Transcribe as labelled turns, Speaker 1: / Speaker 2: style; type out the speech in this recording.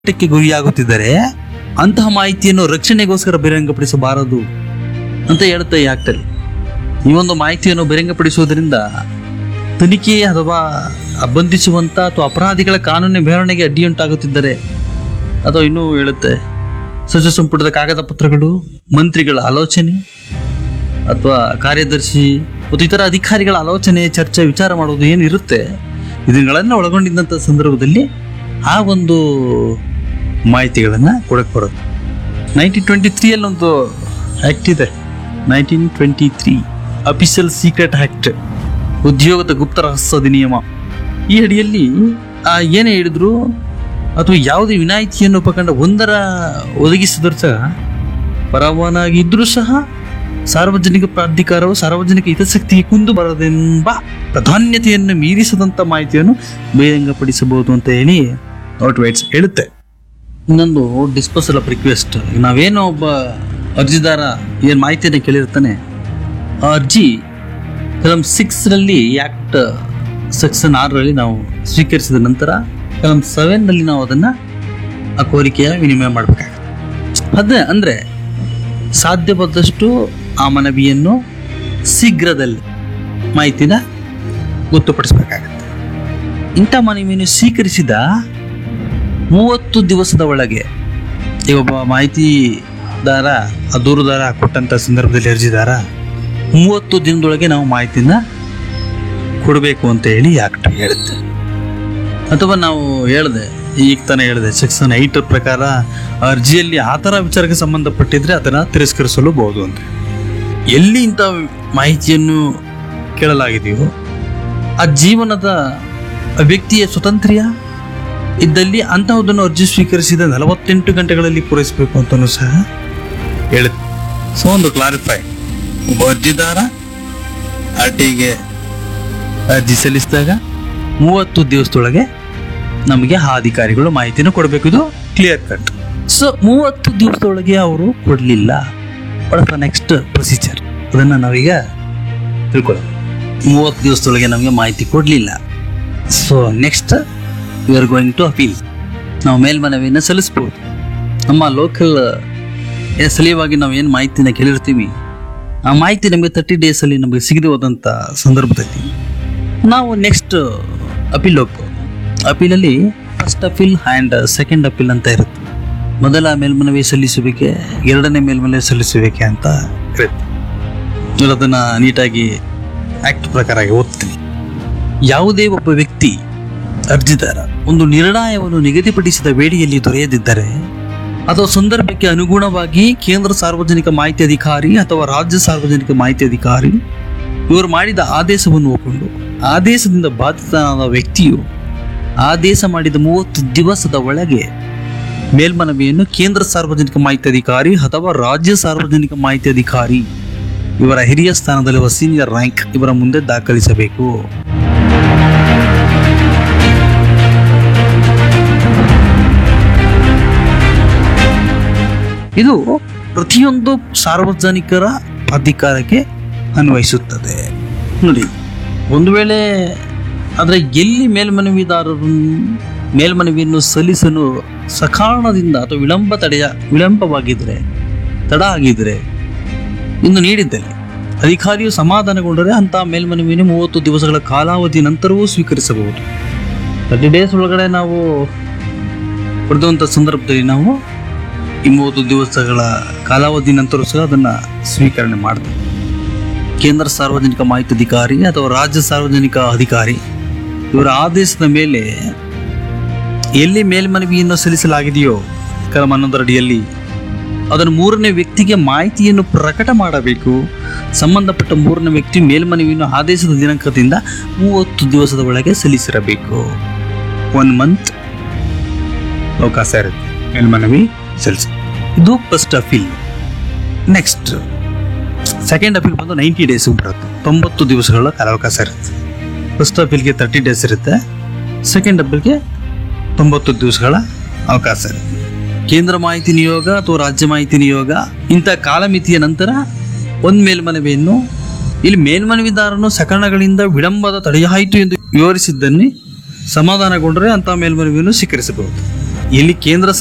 Speaker 1: ಕ್ಕೆ ಗುರಿಯಾಗುತ್ತಿದ್ದರೆ ಅಂತಹ ಮಾಹಿತಿಯನ್ನು ರಕ್ಷಣೆಗೋಸ್ಕರ ಬಹಿರಂಗಪಡಿಸಬಾರದು ಅಂತ ಹೇಳುತ್ತೆ ಈ ಆಕ್ಟಲ್ಲಿ ಈ ಒಂದು ಮಾಹಿತಿಯನ್ನು ಬಹಿರಂಗಪಡಿಸುವುದರಿಂದ ತನಿಖೆ ಅಥವಾ ಬಂಧಿಸುವಂತ ಅಥವಾ ಅಪರಾಧಿಗಳ ಕಾನೂನಿನ ವಿವರಣೆಗೆ ಅಡ್ಡಿಯುಂಟಾಗುತ್ತಿದ್ದರೆ ಅಥವಾ ಇನ್ನೂ ಹೇಳುತ್ತೆ ಸಚಿವ ಸಂಪುಟದ ಕಾಗದ ಪತ್ರಗಳು ಮಂತ್ರಿಗಳ ಆಲೋಚನೆ ಅಥವಾ ಕಾರ್ಯದರ್ಶಿ ಮತ್ತು ಇತರ ಅಧಿಕಾರಿಗಳ ಆಲೋಚನೆ ಚರ್ಚೆ ವಿಚಾರ ಮಾಡುವುದು ಏನಿರುತ್ತೆ ಇದನ್ನೆಲ್ಲ ಒಳಗೊಂಡಿದ್ದಂಥ ಸಂದರ್ಭದಲ್ಲಿ ಆ ಒಂದು ಮಾಹಿತಿಗಳನ್ನು ಕೊಡಕ್ಕೆ ಬರುತ್ತೆ ನೈನ್ಟೀನ್ ಟ್ವೆಂಟಿ ತ್ರೀಯಲ್ಲಿ ಒಂದು ಆ್ಯಕ್ಟ್ ಇದೆ nineteen twenty three official secret act ಉದ್ಯೋಗದ ಗುಪ್ತ ರಹಸ್ಯ ಅಧಿನಿಯಮ ಈ ಅಡಿಯಲ್ಲಿ ಆ ಏನೇ ಹೇಳಿದ್ರು ಅಥವಾ ಯಾವುದೇ ವಿನಾಯಿತಿಯನ್ನು ಉಪಕಂಡ ಒಂದರ ಒದಗಿಸಿದರೂ ಸಹ ಪರವಾನಾಗಿದ್ದರೂ ಸಹ ಸಾರ್ವಜನಿಕ ಪ್ರಾಧಿಕಾರವು ಸಾರ್ವಜನಿಕ ಹಿತಾಸಕ್ತಿಗೆ ಕುಂದು ಬರದೆಂಬ ಪ್ರಾಧಾನ್ಯತೆಯನ್ನು ಮೀರಿಸದಂತ ಮಾಹಿತಿಯನ್ನು ಬಹಿರಂಗಪಡಿಸಬಹುದು ಅಂತ ಹೇಳಿ ಔಟ್ವೈಟ್ಸ್ ಹೇಳುತ್ತೆ ಇನ್ನೊಂದು ಡಿಸ್ಪೋಸಲ್ ಆಫ್ ರಿಕ್ವೆಸ್ಟ್ ನಾವೇನೋ ಒಬ್ಬ ಅರ್ಜಿದಾರ ಏನು ಮಾಹಿತಿಯನ್ನು ಕೇಳಿರ್ತಾನೆ ಆ ಅರ್ಜಿ ಕಲಂ ಸಿಕ್ಸ್ರಲ್ಲಿ ಆ್ಯಕ್ಟ್ ಸೆಕ್ಷನ್ ಆರರಲ್ಲಿ ನಾವು ಸ್ವೀಕರಿಸಿದ ನಂತರ ಕಲಂ ಸೆವೆನ್ನಲ್ಲಿ ನಾವು ಅದನ್ನು ಆ ಕೋರಿಕೆಯ ವಿನಿಮಯ ಮಾಡಬೇಕಾಗುತ್ತೆ ಅದೇ ಅಂದರೆ ಸಾಧ್ಯವಾದಷ್ಟು ಆ ಮನವಿಯನ್ನು ಶೀಘ್ರದಲ್ಲಿ ಮಾಹಿತಿನ ಗೊತ್ತುಪಡಿಸಬೇಕಾಗತ್ತೆ ಇಂಥ ಮನವಿಯನ್ನು ಸ್ವೀಕರಿಸಿದ ಮೂವತ್ತು ದಿವಸದ ಒಳಗೆ ಈಗ ಒಬ್ಬ ಮಾಹಿತಿದಾರ ಆ ದೂರುದಾರ ಕೊಟ್ಟಂಥ ಸಂದರ್ಭದಲ್ಲಿ ಅರ್ಜಿದಾರ ಮೂವತ್ತು ದಿನದೊಳಗೆ ನಾವು ಮಾಹಿತಿನ ಕೊಡಬೇಕು ಅಂತ ಹೇಳಿ ಆಕ್ಟ್ ಹೇಳುತ್ತೆ ಅಥವಾ ನಾವು ಹೇಳಿದೆ ಈಗ ತಾನೇ ಹೇಳಿದೆ ಸೆಕ್ಷನ್ ಐಟ್ ಪ್ರಕಾರ ಅರ್ಜಿಯಲ್ಲಿ ಆ ಥರ ವಿಚಾರಕ್ಕೆ ಸಂಬಂಧಪಟ್ಟಿದ್ರೆ ಅದನ್ನು ತಿರಸ್ಕರಿಸಲೂಬಹುದು ಅಂತ ಎಲ್ಲಿ ಇಂಥ ಮಾಹಿತಿಯನ್ನು ಕೇಳಲಾಗಿದೆಯೋ ಆ ಜೀವನದ ಆ ವ್ಯಕ್ತಿಯ ಸ್ವತಂತ್ರ್ಯ ಇದ್ದಲ್ಲಿ ಅಂತಹದನ್ನು ಅರ್ಜಿ ಸ್ವೀಕರಿಸಿದ ನಲವತ್ತೆಂಟು ಗಂಟೆಗಳಲ್ಲಿ ಪೂರೈಸಬೇಕು ಅಂತಲೂ ಸಹ ಹೇಳುತ್ತೆ ಸೊ ಒಂದು ಕ್ಲಾರಿಫೈ ಒಬ್ಬ ಅರ್ಜಿದಾರ ಆರ್ ಟಿಗೆ ಅರ್ಜಿ ಸಲ್ಲಿಸಿದಾಗ ಮೂವತ್ತು ದಿವಸದೊಳಗೆ ನಮಗೆ ಆ ಅಧಿಕಾರಿಗಳು ಮಾಹಿತಿನ ಕೊಡಬೇಕು ಇದು ಕ್ಲಿಯರ್ ಕಟ್ ಸೊ ಮೂವತ್ತು ದಿವಸದೊಳಗೆ ಅವರು ಕೊಡಲಿಲ್ಲ ವಾಟ್ ನೆಕ್ಸ್ಟ್ ಪ್ರೊಸೀಜರ್ ಅದನ್ನು ನಾವೀಗ ತಿಳ್ಕೊಳ್ಳೋಣ ಮೂವತ್ತು ದಿವಸದೊಳಗೆ ನಮಗೆ ಮಾಹಿತಿ ಕೊಡಲಿಲ್ಲ so next we are going to appeal ನಾವು ಮೇಲ್ಮನವಿಯನ್ನು ಸಲ್ಲಿಸ್ಬೋದು ನಮ್ಮ ಲೋಕಲ್ ಸಲುವಾಗಿ ನಾವು ಏನು ಮಾಹಿತಿನ ಕೇಳಿರ್ತೀವಿ ಆ ಮಾಹಿತಿ ನಮಗೆ ತರ್ಟಿ ಡೇಸಲ್ಲಿ ನಮಗೆ ಸಿಗದೆ ಹೋದಂಥ ಸಂದರ್ಭದಲ್ಲಿ ನಾವು ನೆಕ್ಸ್ಟ್ ಅಪೀಲ್ ಹೋಗ್ಬೋದು ಅಪೀಲಲ್ಲಿ first appeal and second appeal ಅಂತ ಇರುತ್ತೆ ಮೊದಲ ಮೇಲ್ಮನವಿ ಸಲ್ಲಿಸುವಿಕೆ ಎರಡನೇ ಮೇಲ್ಮನವಿ ಸಲ್ಲಿಸುವಿಕೆ ಅಂತ ಇರುತ್ತೆ ನಾನು ಅದನ್ನ ನೀಟಾಗಿ ಆಕ್ಟ್ ಪ್ರಕಾರ ಓದ್ತೀನಿ ಯಾವುದೇ ಒಬ್ಬ ವ್ಯಕ್ತಿ ಅರ್ಜಿದಾರ ಒಂದು ನಿರ್ಣಯವನ್ನು ನಿಗದಿಪಡಿಸಿದ ವೇಳೆಯಲ್ಲಿ ದೊರೆಯದಿದ್ದರೆ ಅಥವಾ ಸಂದರ್ಭಕ್ಕೆ ಅನುಗುಣವಾಗಿ ಕೇಂದ್ರ ಸಾರ್ವಜನಿಕ ಮಾಹಿತಿ ಅಧಿಕಾರಿ ಅಥವಾ ರಾಜ್ಯ ಸಾರ್ವಜನಿಕ ಮಾಹಿತಿ ಅಧಿಕಾರಿ ಇವರು ಮಾಡಿದ ಆದೇಶವನ್ನು ಒಪ್ಪಿಕೊಂಡು ಆದೇಶದಿಂದ ಬಾಧಿತನಾದ ವ್ಯಕ್ತಿಯು ಆದೇಶ ಮಾಡಿದ ಮೂವತ್ತು ದಿವಸದ ಒಳಗೆ ಮೇಲ್ಮನವಿಯನ್ನು ಕೇಂದ್ರ ಸಾರ್ವಜನಿಕ ಮಾಹಿತಿ ಅಧಿಕಾರಿ ಅಥವಾ ರಾಜ್ಯ ಸಾರ್ವಜನಿಕ ಮಾಹಿತಿ ಅಧಿಕಾರಿ ಇವರ ಹಿರಿಯ ಸ್ಥಾನದಲ್ಲಿರುವ ಸೀನಿಯರ್ ರ್ಯಾಂಕ್ ಇವರ ಮುಂದೆ ದಾಖಲಿಸಬೇಕು ಇದು ಪ್ರತಿಯೊಂದು ಸಾರ್ವಜನಿಕರ ಅಧಿಕಾರಕ್ಕೆ ಅನ್ವಯಿಸುತ್ತದೆ ನೋಡಿ ಒಂದು ವೇಳೆ ಆದರೆ ಎಲ್ಲಿ ಮೇಲ್ಮನವಿದಾರರು ಮೇಲ್ಮನವಿಯನ್ನು ಸಲ್ಲಿಸಲು ಸಕಾರಣದಿಂದ ಅಥವಾ ವಿಳಂಬ ತಡೆಯ ವಿಳಂಬವಾಗಿದ್ದರೆ ತಡ ಆಗಿದ್ದರೆ ಇನ್ನು ನೀಡಿದ್ದಲ್ಲಿ ಅಧಿಕಾರಿಯು ಸಮಾಧಾನಗೊಂಡರೆ ಅಂತಹ ಮೇಲ್ಮನವಿಯನ್ನು ಮೂವತ್ತು ದಿವಸಗಳ ಕಾಲಾವಧಿ ನಂತರವೂ ಸ್ವೀಕರಿಸಬಹುದು ತರ್ಟಿ ಡೇಸ್ ಒಳಗಡೆ ನಾವು ಪಡೆದಂಥ ಸಂದರ್ಭದಲ್ಲಿ ನಾವು ಈ ಮೂವತ್ತು ದಿವಸಗಳ ಕಾಲಾವಧಿ ನಂತರ ಸಹ ಅದನ್ನು ಸ್ವೀಕರಣೆ ಮಾಡ್ತೇವೆ ಕೇಂದ್ರ ಸಾರ್ವಜನಿಕ ಮಾಹಿತಿ ಅಧಿಕಾರಿ ಅಥವಾ ರಾಜ್ಯ ಸಾರ್ವಜನಿಕ ಅಧಿಕಾರಿ ಇವರ ಆದೇಶದ ಮೇಲೆ ಎಲ್ಲಿ ಮೇಲ್ಮನವಿಯನ್ನು ಸಲ್ಲಿಸಲಾಗಿದೆಯೋ ಕಲಂ ಹನ್ನೊಂದರ ಅಡಿಯಲ್ಲಿ ಅದನ್ನು ಮೂರನೇ ವ್ಯಕ್ತಿಗೆ ಮಾಹಿತಿಯನ್ನು ಪ್ರಕಟ ಮಾಡಬೇಕು ಸಂಬಂಧಪಟ್ಟ ಮೂರನೇ ವ್ಯಕ್ತಿ ಮೇಲ್ಮನವಿಯನ್ನು ಆದೇಶದ ದಿನಾಂಕದಿಂದ ಮೂವತ್ತು ದಿವಸದ ಒಳಗೆ ಸಲ್ಲಿಸಿರಬೇಕು ಒನ್ ಮಂತ್ ಅವಕಾಶ ಇರುತ್ತೆ ಮೇಲ್ಮನವಿ ಸಲ್ಲಿಸಿ ಇದು first appeal next second appeal ಬಂದು ನೈಂಟಿ ಡೇಸ್ ಬರುತ್ತೆ ತೊಂಬತ್ತು ದಿವಸಗಳ ಕಾಲಾವಕಾಶ ಇರುತ್ತೆ ಫಸ್ಟ್ ಅಪೀಲ್ಗೆ ತರ್ಟಿ ಡೇಸ್ ಇರುತ್ತೆ ಸೆಕೆಂಡ್ ಅಪೀಲ್ಗೆ ತೊಂಬತ್ತು ದಿವಸಗಳ ಅವಕಾಶ ಇರುತ್ತೆ ಕೇಂದ್ರ ಮಾಹಿತಿ ನಿಯೋಗ ಅಥವಾ ರಾಜ್ಯ ಮಾಹಿತಿ ನಿಯೋಗ ಇಂಥ ಕಾಲಮಿತಿಯ ನಂತರ ಒಂದು ಮೇಲ್ಮನವಿಯನ್ನು ಇಲ್ಲಿ ಮೇಲ್ಮನವಿದಾರನು ಸಕಾರಣಗಳಿಂದ ವಿಳಂಬದ ತಡೆಯಾಯಿತು ಎಂದು ವಿವರಿಸಿದ್ದನ್ನೇ ಸಮಾಧಾನಗೊಂಡರೆ ಅಂತಹ ಮೇಲ್ಮನವಿಯನ್ನು ಸ್ವೀಕರಿಸಬಹುದು ಇಲ್ಲಿ ಕೇಂದ್ರ